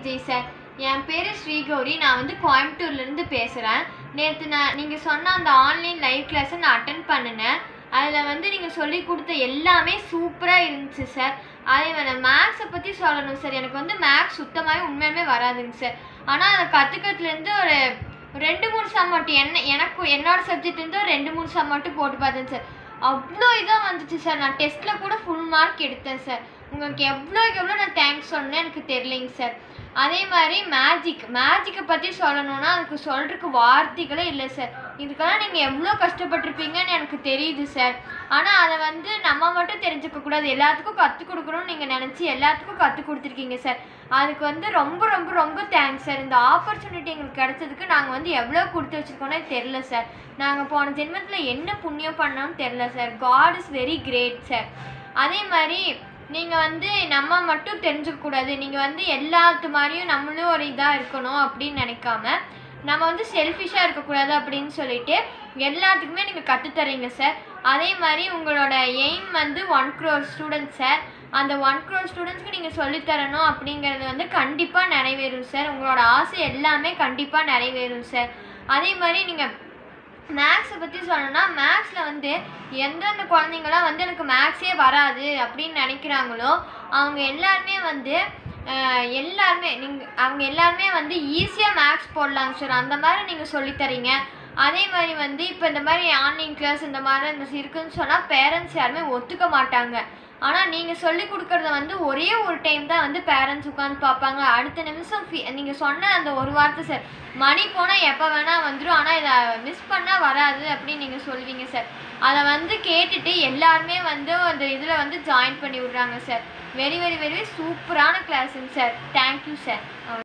Vijay sir என் பேர் ஸ்ரீகௌரி நான் வந்து கோயம்புத்தூர்லேருந்து பேசுகிறேன் நேற்று நான் நீங்கள் சொன்ன அந்த ஆன்லைன் லைவ் கிளாஸை நான் அட்டன் பண்ணினேன் அதில் வந்து நீங்கள் சொல்லி கொடுத்த எல்லாமே சூப்பராக இருந்துச்சு சார் அதே மாதிரி மேக்ஸை பற்றி சொல்லணும் சார் எனக்கு வந்து மேக்ஸ் சுத்தமாகவே உண்மையுமே வராதுங்க சார் ஆனால் அதை கற்றுக்கிறதுலேருந்து ஒரு ரெண்டு மூணு சம் மட்டும் என்ன எனக்கு என்னோட சப்ஜெக்ட்லேருந்து ஒரு ரெண்டு மூணு சம் மட்டும் போட்டு பார்த்தேன் சார் அவ்வளோ இதாக வந்துச்சு சார் நான் டெஸ்ட்டில் கூட ஃபுல் மார்க் எடுத்தேன் சார் உங்களுக்கு எவ்வளோக்கு எவ்வளோ நான் தேங்க்ஸ் சொன்னேன் எனக்கு தெரியலைங்க சார் அதே மாதிரி மேஜிக் மேஜிக்கை பற்றி சொல்லணும்னா அதுக்கு சொல்கிறதுக்கு வார்த்தைகளே இல்லை சார் இதுக்கெல்லாம் நீங்கள் எவ்வளோ கஷ்டப்பட்டிருப்பீங்கன்னு எனக்கு தெரியுது சார் ஆனால் அதை வந்து நம்ம மட்டும் தெரிஞ்சுக்க கூடாது எல்லாத்துக்கும் கற்றுக் கொடுக்கணும்னு நீங்கள் நினச்சி எல்லாத்துக்கும் கற்றுக் கொடுத்துருக்கீங்க சார் அதுக்கு வந்து ரொம்ப ரொம்ப ரொம்ப தேங்க்ஸ் சார் இந்த ஆப்பர்ச்சுனிட்டி எங்களுக்கு கிடைச்சதுக்கு நாங்கள் வந்து எவ்வளோ கொடுத்து வச்சுருக்கோன்னே தெரில சார் நாங்கள் போன ஜென்மத்தில் என்ன புண்ணியம் பண்ணோம்னு தெரில sir God is very great sir அதே மாதிரி நீங்கள் வந்து நம்ம மட்டும் தெரிஞ்சுக்கக்கூடாது நீங்கள் வந்து எல்லாத்து மாதிரியும் நம்மளும் ஒரு இதாக இருக்கணும் அப்படின்னு நினைக்காம நம்ம வந்து செல்ஃபிஷாக இருக்கக்கூடாது அப்படின்னு சொல்லிட்டு எல்லாத்துக்குமே நீங்கள் கற்றுத்தரீங்க சார் அதே மாதிரி உங்களோட எய்ம் வந்து ஒன் க்ரோர் ஸ்டூடெண்ட்ஸ் சார் அந்த ஒன் க்ரோர் ஸ்டூடெண்ட்ஸ்க்கு நீங்கள் சொல்லித்தரணும் அப்படிங்கிறது வந்து கண்டிப்பாக நிறைவேறும் சார் உங்களோட ஆசை எல்லாமே கண்டிப்பாக நிறைவேறும் சார் அதே மாதிரி நீங்கள் மேக்ஸை பற்றி சொல்லணும்னா மேக்ஸில் வந்து எந்தெந்த குழந்தைங்களாம் வந்து எனக்கு மேக்ஸே வராது அப்படின்னு நினைக்கிறாங்களோ அவங்க எல்லாருமே வந்து அஹ், எல்லாருமே நீங்கள் அவங்க எல்லாருமே வந்து ஈஸியாக மேக்ஸ் போடலாங்க சார் அந்த மாதிரி நீங்கள் சொல்லித்தரீங்க அதே மாதிரி வந்து இப்போ இந்த மாதிரி ஆன்லைன் கிளாஸ் இந்த மாதிரி இந்த இருக்குன்னு சொன்னால் பேரண்ட்ஸ் யாருமே ஒத்துக்க மாட்டாங்க ஆனால் நீங்கள் சொல்லி கொடுக்கறத வந்து ஒரே ஒரு டைம் தான் வந்து பேரண்ட்ஸ் உட்காந்து பார்ப்பாங்க அடுத்த நிமிஷம் ஃபீ நீங்கள் சொன்ன அந்த ஒரு வார்த்தை சார் மணி போனால் எப்போ வேணால் வந்துடும் ஆனால் இதை மிஸ் பண்ணால் வராது அப்படின்னு நீங்கள் சொல்லுவீங்க சார் அதை வந்து கேட்டுட்டு எல்லாருமே வந்து அந்த இதில் வந்து ஜாயின் பண்ணி விட்றாங்க சார் வெரி வெரி வெரி சூப்பரான கிளாஸுங்க சார் தேங்க்யூ சார்